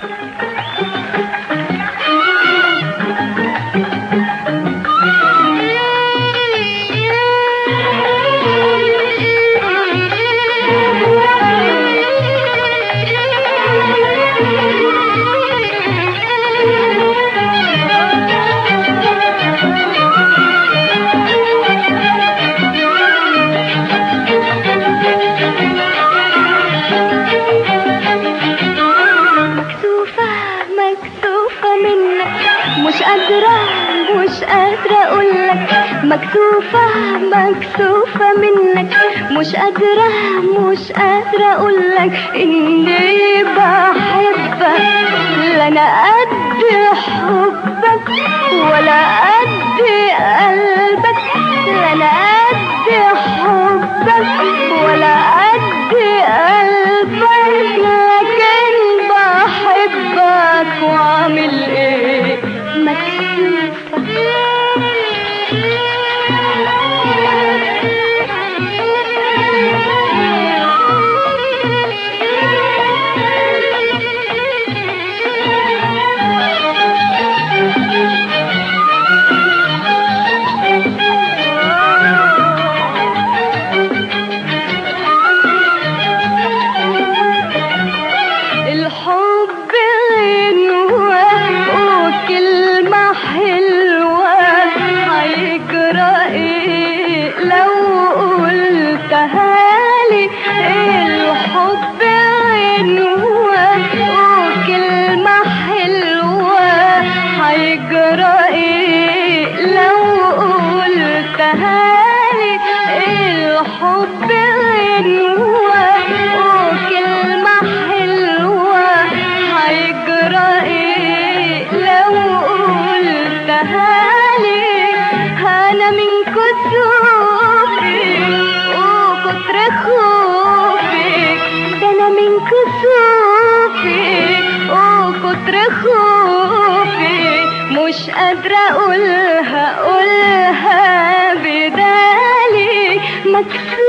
مكسوفة مكسوفة منك مش قادرة مش قادرة أقولك مكسوفة مكسوفة منك مش قادرة مش قادرة أقولك إني بحبك لا أنا قد حبك ولا قد قلبك لا أنا قد حبك ولا قد قلبك لكن بحبك واعمل ايه الحب غنوة وكلمة حلوة هيجرى ايه لو قلتها لي الحب غنوة وكلمة حلوة هيجرى ايه لو قلتها لي الحب غنوة وكلمة حلوة هيجرى ايه لو قلتها لي انا من كسوفي وكتر خوفي ده انا من كسوفي وكتر خوفي مش قادرة اقولها اقولها بدالي مكسوفة